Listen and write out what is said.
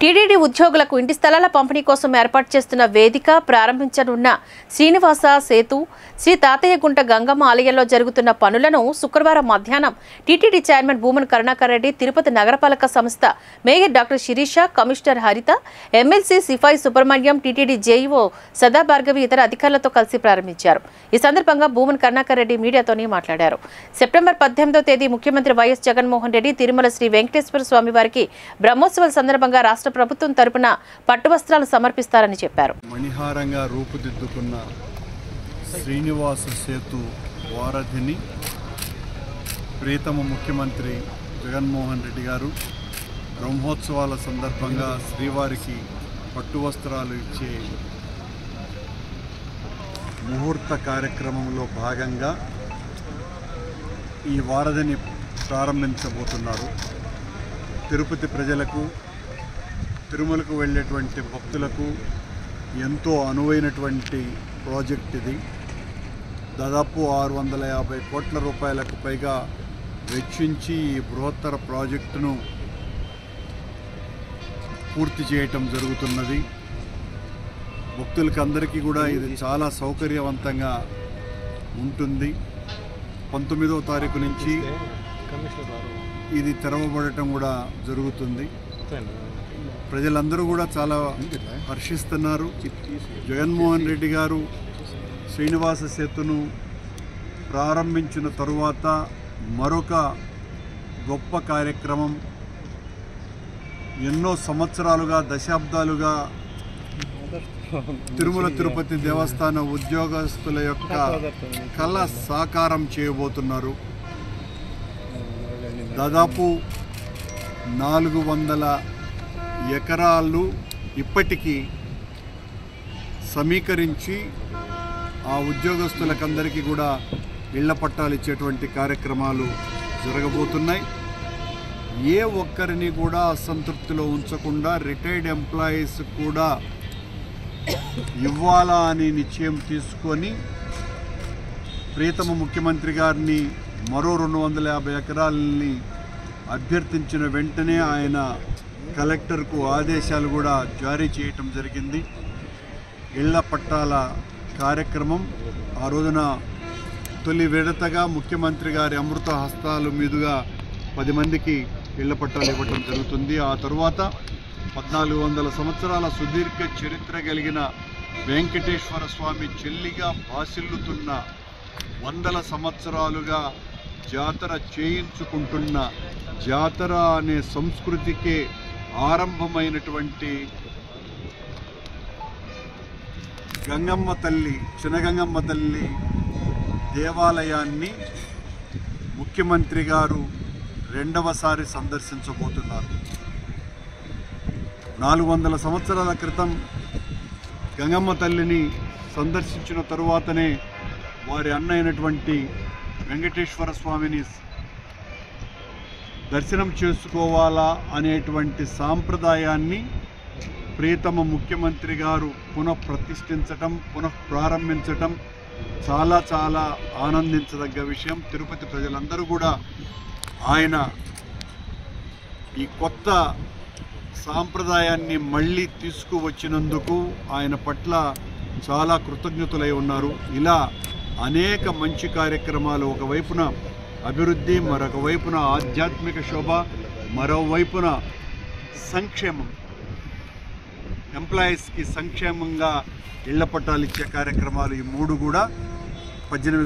TDD ఉద్యోగులకు ఇంటి స్థలాల పంపిణీ కోసం ఏర్పాటు చేస్తున్న వేదిక ప్రారంభించనున్న శ్రీనివాస సేతు శ్రీ తాతయ్యగుంట గంగమ్మ ఆలయంలో జరుగుతున్న పనులను శుక్రవారం మధ్యాహ్నం టీటీడీ చైర్మన్ భూమన్ కరుణాకర్ రెడ్డి తిరుపతి నగరపాలక సంస్థ mayor doctor Sirisha commissioner Haritha MLC Sipayi Subrahmanyam TTD JEO Sada Bhargavi ఇతర అధికారులతో కలిసి ప్రారంభించారు ఈ సందర్భంగా భూమన్ కరుణాకర్ రెడ్డి మీడియాతోని మాట్లాడారు సెప్టెంబర్ పద్దెనిమిదో తేదీ ముఖ్యమంత్రి వైఎస్ జగన్మోహన్ రెడ్డి తిరుమల శ్రీ వెంకటేశ్వర స్వామి వారికి బ్రహ్మోత్సవాల సందర్భంగా రాష్ట్ర ప్రభుత్వం తరపున పట్టు వస్త్రాలు సమర్పిస్తారని చెప్పారు మణిహారంగా రూపుదిద్దుకున్న శ్రీనివాస సేతు వారధిని ప్రీతమ ముఖ్యమంత్రి జగన్మోహన్ రెడ్డి గారు బ్రహ్మోత్సవాల సందర్భంగా శ్రీవారికి పట్టు వస్త్రాలు ఇచ్చే ముహూర్త కార్యక్రమంలో భాగంగా ఈ వారధిని ప్రారంభించబోతున్నారు తిరుపతి ప్రజలకు తిరుమలకు వెళ్ళేటువంటి భక్తులకు ఎంతో అనువైనటువంటి ప్రాజెక్ట్ ఇది దాదాపు ఆరు వందల యాభై కోట్ల రూపాయలకు పైగా వెచ్చించి ఈ బృహత్తర ప్రాజెక్టును పూర్తి చేయటం జరుగుతున్నది భక్తులకి అందరికీ కూడా ఇది చాలా సౌకర్యవంతంగా ఉంటుంది పంతొమ్మిదవ తారీఖు నుంచి ఇది తెరవబడటం కూడా జరుగుతుంది ప్రజలందరూ కూడా చాలా హర్షిస్తున్నారు జగన్మోహన్ రెడ్డి గారు శ్రీనివాస సేతును ప్రారంభించిన తరువాత మరొక గొప్ప కార్యక్రమం ఎన్నో సంవత్సరాలుగా దశాబ్దాలుగా తిరుమల తిరుపతి దేవస్థాన ఉద్యోగస్తుల యొక్క కళ సాకారం చేయబోతున్నారు దాదాపు నాలుగు వందల ఎకరాలు ఇప్పటికీ సమీకరించి ఆ ఉద్యోగస్తులకందరికీ కూడా ఇళ్ల పట్టాలు ఇచ్చేటువంటి కార్యక్రమాలు జరగబోతున్నాయి ఏ ఒక్కరిని కూడా అసంతృప్తిలో ఉంచకుండా రిటైర్డ్ ఎంప్లాయీస్ కూడా ఇవ్వాలా అని నిశ్చయం తీసుకొని ప్రియతమ ముఖ్యమంత్రి గారిని మరో రెండు వందల యాభై ఎకరాలని అభ్యర్థించిన వెంటనే ఆయన కలెక్టర్కు ఆదేశాలు కూడా జారీ చేయటం జరిగింది ఇళ్ల పట్టాల కార్యక్రమం ఆ రోజున తొలి విడతగా ముఖ్యమంత్రి గారి అమృత హస్తాల మీదుగా పది మందికి ఇళ్ల పట్టాలు ఇవ్వటం జరుగుతుంది ఆ తరువాత పద్నాలుగు వందల సంవత్సరాల సుదీర్ఘ చరిత్ర కలిగిన వెంకటేశ్వర స్వామి చెల్లిగా బాసిల్లుతున్న వందల సంవత్సరాలుగా జాతర చేయించుకుంటున్న జాతర అనే సంస్కృతికే ఆరంభమైనటువంటి గంగమ్మ తల్లి చినగంగమ్మ తల్లి దేవాలయాన్ని ముఖ్యమంత్రి గారు రెండవసారి సందర్శించబోతున్నారు నాలుగు వందల సంవత్సరాల క్రితం గంగమ్మ తల్లిని సందర్శించిన తరువాతనే వారి అన్న అయినటువంటి వెంకటేశ్వర స్వామిని దర్శనం చేసుకోవాలా అనేటువంటి సాంప్రదాయాన్ని ప్రియతమ ముఖ్యమంత్రి గారు పునఃప్రతిష్ఠించటం పునః ప్రారంభించటం చాలా చాలా ఆనందించదగ్గ విషయం తిరుపతి ప్రజలందరూ కూడా ఆయన ఈ కొత్త సాంప్రదాయాన్ని మళ్ళీ తీసుకువచ్చినందుకు ఆయన పట్ల చాలా కృతజ్ఞతలై ఉన్నారు ఇలా అనేక మంచి కార్యక్రమాలు ఒకవైపున అభివృద్ధి మరొక వైపున ఆధ్యాత్మిక శోభ మరోవైపున సంక్షేమం ఎంప్లాయీస్కి సంక్షేమంగా ఇళ్ల పట్టాలు ఇచ్చే కార్యక్రమాలు ఈ మూడు కూడా పద్దెనిమిది